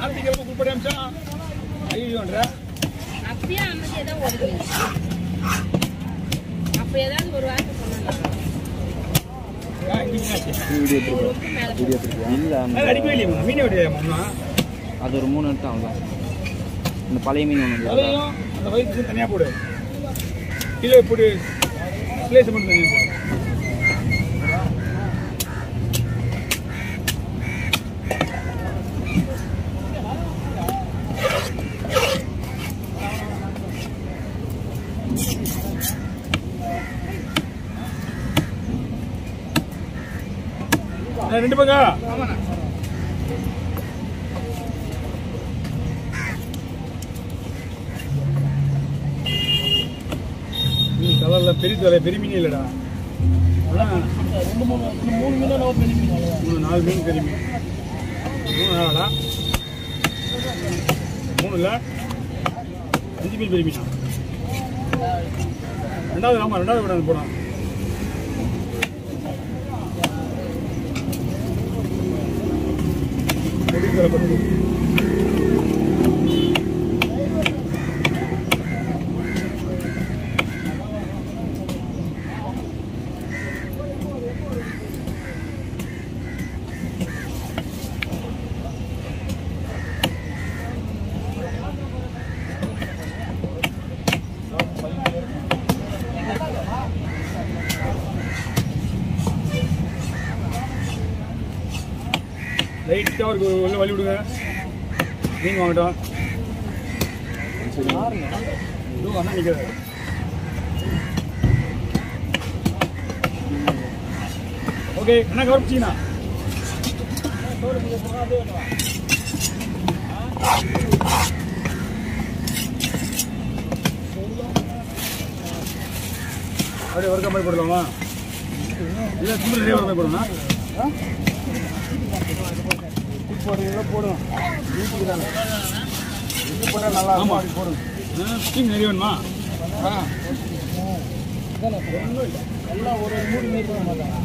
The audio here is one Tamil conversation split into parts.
ஞாயிற்றுக்கிழமை குறிப்பிட்ட அம்சம் ஐயோன்ற அப்பயே அமைதியா தான் ஓடுவீங்க அப்ப ஏதாவது ஒரு வார்த்தை சொன்னாங்க வீடியோ எடுத்துருக்கேன் வீடியோ எடுத்துருக்கேன் இல்லை அந்த அடிக்கவே இல்லையா மீன் வெட்டியா அது ஒரு மூணு எடுத்து அவ்வளோதான் இந்த பழைய மீன் ஒன்று அதையும் அந்த வயிற்று தனியாக போடு கிலோ போட்டு பிளேஸ் மட்டும் தனியாக போடு அண்ணா, ரெண்டு பங்கா மீன் கலர்ல பெரிய தலை பெரிய மீன் இல்லடா அதான் ரெண்டு மூணு மூணு மீன் பெரிய மீன் மூணு நாலு மீன் பெரிய மீன் மூணு நாளா மூணு இல்ல அஞ்சு மீன் பெரிய மீனா ரெண்டாவது ஆமா ரெண்டாவது விட போனோம் லைட்டாக ஒரு உள்ள வழி விடுங்க மீன் வாங்கட்டும் இதோ அண்ணா நிற்கிறாரு ஓகே அண்ணா கவர் பிடிச்சிங்கண்ணா அப்படியே ஒர்க்கா மாதிரி போடலாமா இல்லை சிம்பிள் நிறைய ஒர்க்கா போடணும்னா போடுறீங்களா போடும் வீட்டுக்கு தானே இது போட்டால் நல்லா ஆமாம் அப்படி போடுங்க ஸ்டீம் நிறைய வேணுமா ஆ எல்லாம் ஒரு ஒரு மூடி மீறி மாட்டாங்க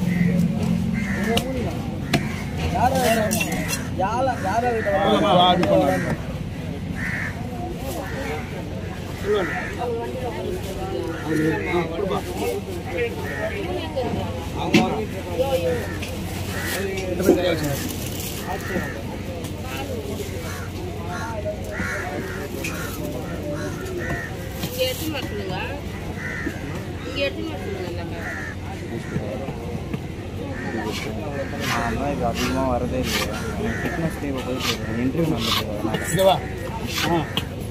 இங்க எட்டு மாட்டுங்க இங்க எட்டு மாட்டுங்க எல்லாமே ஆனால் இது அதிகமாக வரதே இல்லை ஃபிட்னஸ் தேவை போயிட்டு இருக்கு இன்டர்வியூ வந்துட்டு அதனால இங்கே வா ஆ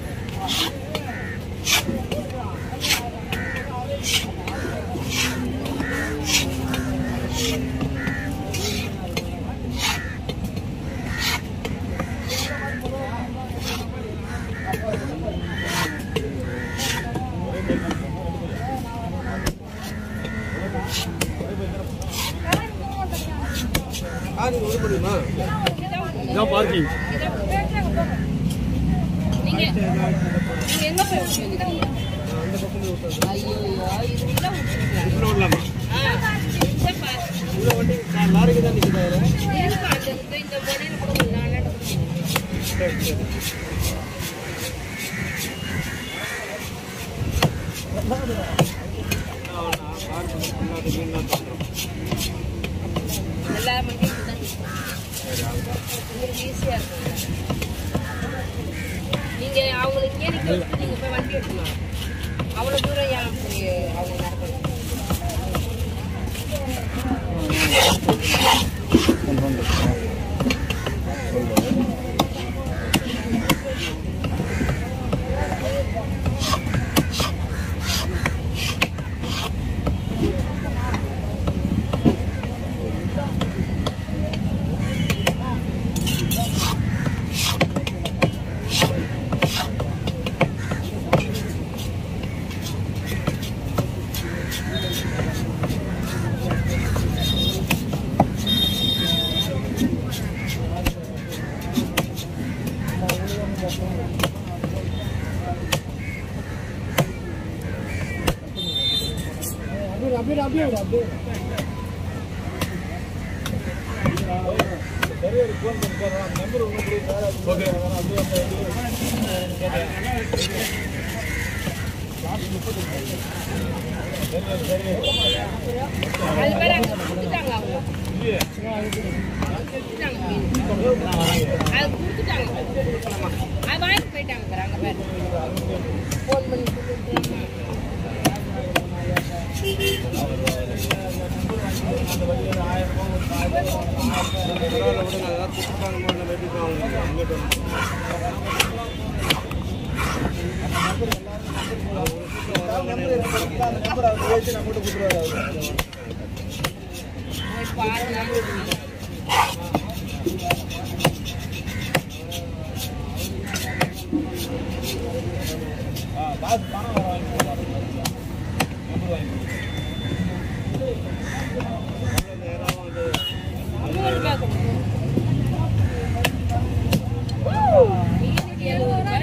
இதான் பார்க்கிங் நீங்க நீங்க எங்க போய் விட்டுருக்கீங்க ஐயோ இது உள்ள விட்டுருக்கீங்க இவ்வளோ விடலாமா ஆ இந்த பாரு லாரிக்கு தான் நிற்குது இருக்கு அது இந்த இந்த பொடியில கூட ஒரு நாலு சரி சரி எல்லா மண்டியும் தான் உங்களுக்கு ஈஸியா இருக்கும் நீங்க அவங்களுக்கு இங்கே நிக்க வச்சுட்டு நீங்க போய் வண்டி எடுக்கலாம் அவ்வளவு தூரம் ஏன் அப்படி அவங்க நடக்கணும் கொண்டு வந்து அப்படியே அப்படியே அப்படியே அது பேர் அங்க கொடுத்துட்டாங்க அவங்க கொடுத்துட்டாங்க மீன். அது கொடுத்துட்டாங்க கொடுக்கலாமா அது வாங்கிட்டு போயிட்டாங்க பாரு அங்க பேர் ஃபோன் பண்ணி கொடுத்துட்டாங்க போய் பாருங்க நூறு ரூபாய் கொடுங்க. இருநூத்தி எழுபது ரூபாய்.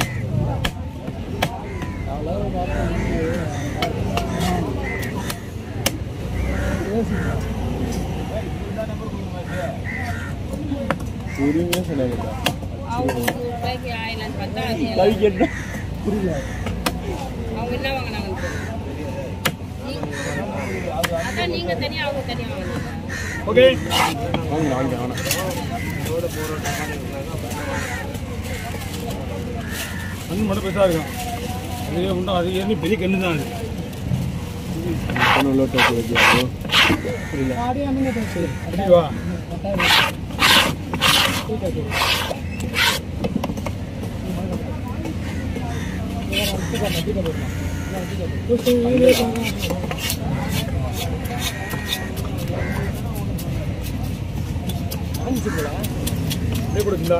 பொறுமையாக சொன்னாங்க அவங்க நூறு ரூபாய்க்கு ஆயிரம்னு பார்த்தா அது கவி கேட்டா புரியல அவங்க என்ன வாங்கினாங்கன்னு தெரியல. நீ- அதான் நீங்க தனியா அவங்க தனியா வாங்கினாங்க ஓகே வாங்க வாங்க வாங்க கண்ணு மட்டும் பெருசாக இருக்கும் அது உண்டா அது ஏறி பெரிய கண்ணு தான் அது புரியல அப்படி வா அப்படியே கொடுக்குங்களா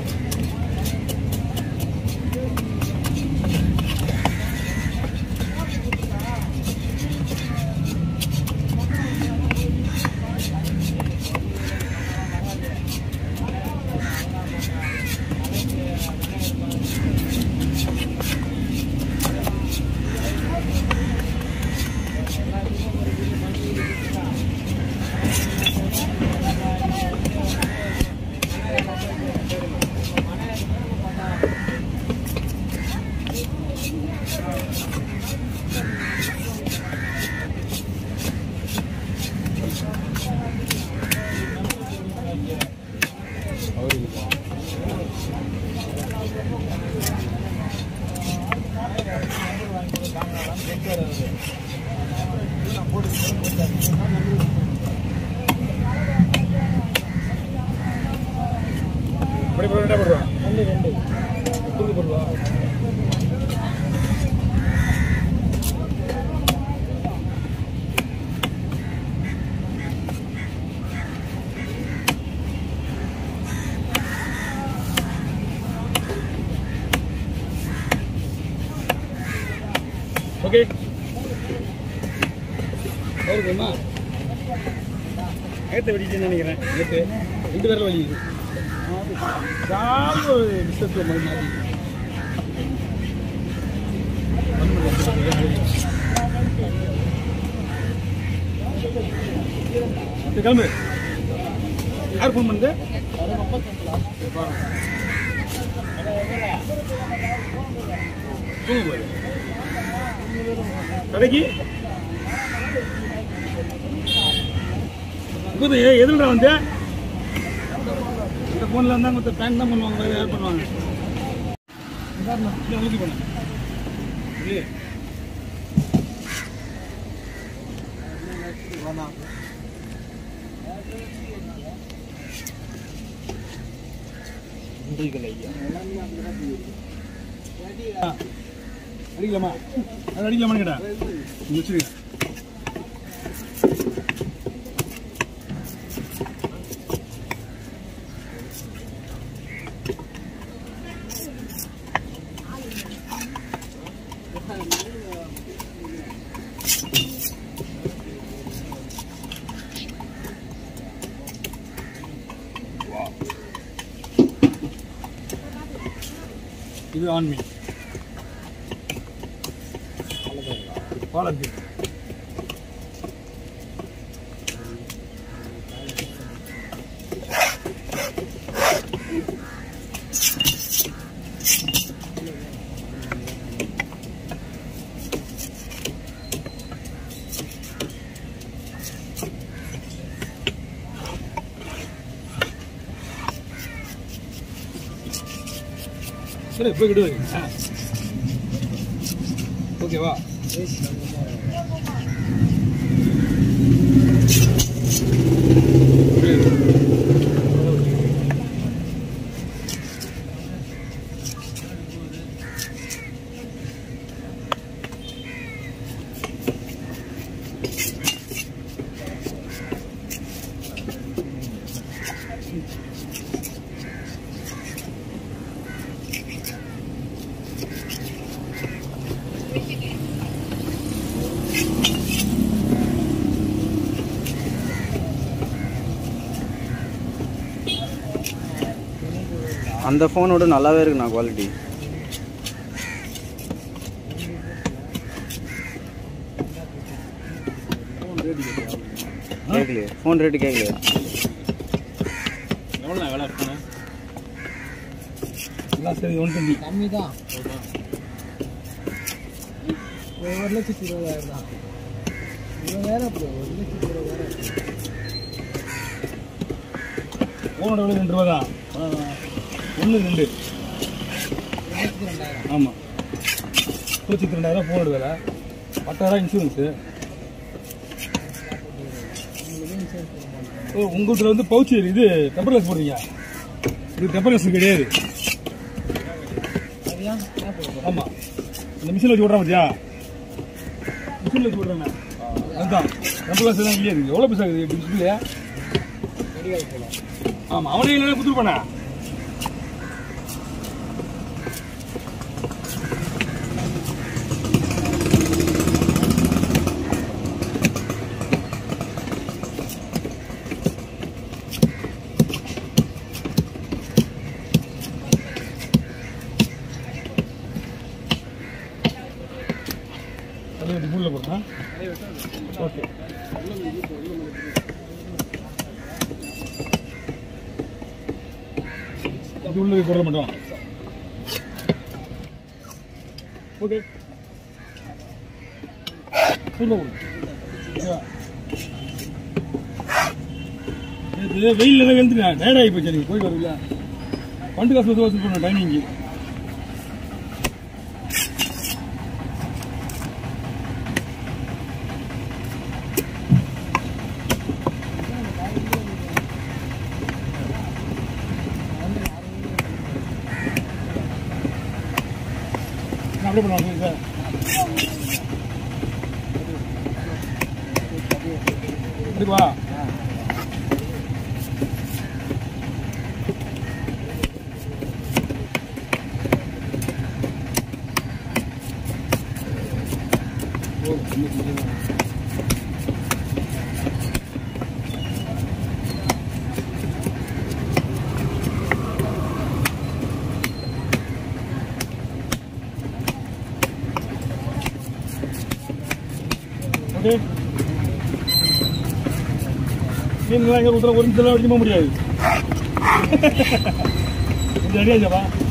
இப்படி போட்டு என்ன பண்ணுவான் ரெண்டு ரெண்டு தூக்கு போடுவா ஓகே வருதுமா நேற்று வெடிச்சுன்னு நினைக்கிறேன் நேற்று ரெண்டு பேரில் வலிக்குது ஜாலி ஒரு டிஸ்டர்ப் மாதிரி மாற்றி கிளம்பு யார் ஃபோன் பண்ணுது தூங்கு போய் கடைக்கு குது எதுலடா வந்து இந்த ஃபோனில் இருந்தால் மொத்த பேன் தான் பண்ணுவாங்க வேறு யார் பண்ணுவாங்க இதை ஊற்றி பண்ண இது ஆ. அடிக்கலாமா அது அடிக்கலாமான்னு கேட்டா வச்சுருங்க இது ஆன்மீ பாலத்து சரி போய் கிட்டு ஓகேவா அந்த ஃபோனோட நல்லாவே இருக்குண்ணா குவாலிட்டி கேட்கலையே ஃபோன் ரேட்டு கேட்கலையா எவ்வளோ வேலை போனேன் எல்லாம் சரி ஒன் டுவெண்ட்டி கம்மி தான் ஒரு லட்சத்தி இருபதாயிரம் தான் இருபதாயிரம் அப்படி ஒரு லட்சத்தி இருபதாயிரம் ஃபோனோட விலை ரெண்டு ரூபா தான் ஒன்று ரெண்டு ஒரு லட்சத்தி ரெண்டாயிரம் ஆமாம் லட்சத்தி ரெண்டாயிரம் ஃபோனோட விலை பத்தாயிரம் இன்சூரன்ஸு உங்களுக்கு இன்சூரன்ஸ் போட மாட்டோம் ஓ உங்கள்கிட்ட வந்து பவுச்சு இது டெம்பர்லெஸ் போடுறீங்க இது டெம்பர்லெஸ் கிடையாது அது ஏன் ஏன் போட போகிறோம் ஆமாம் இந்த மிஷினில் வச்சு விட்றேன் பார்த்தியா மிஷினில் வச்சு விட்றேன் அதுதான் டெம்பர்லெஸ் தான் இல்லையா இருக்குது எவ்வளோ பைசா இருக்குது டிஸ்பிளே மெடிக்கல் போகலாம் ஆமாம் அவனே இல்லைன்னா கொடுத்துருப்பானே தலையை இப்படி மூடில் போடுறேன் ஓகே இது உள்ளது போட மாட்டோம் ஓகே சொல்ல இது வெயிலில் தான் வெந்துட்டேன் டயர்ட் ஆகி போச்சு எனக்கு போயிட்டு வரல பண்டு காசு வந்து வசூல் பண்ண டைமிங்கு நான் அப்படியே பண்ணுவாங்க சார் அப்படிவா ஓகே மீன்லாம் எங்கே ஊற்றுல ஒரு நிமிஷம் வரைக்கும் போக முடியாது கொஞ்சம் ரெடியாச்சாப்பா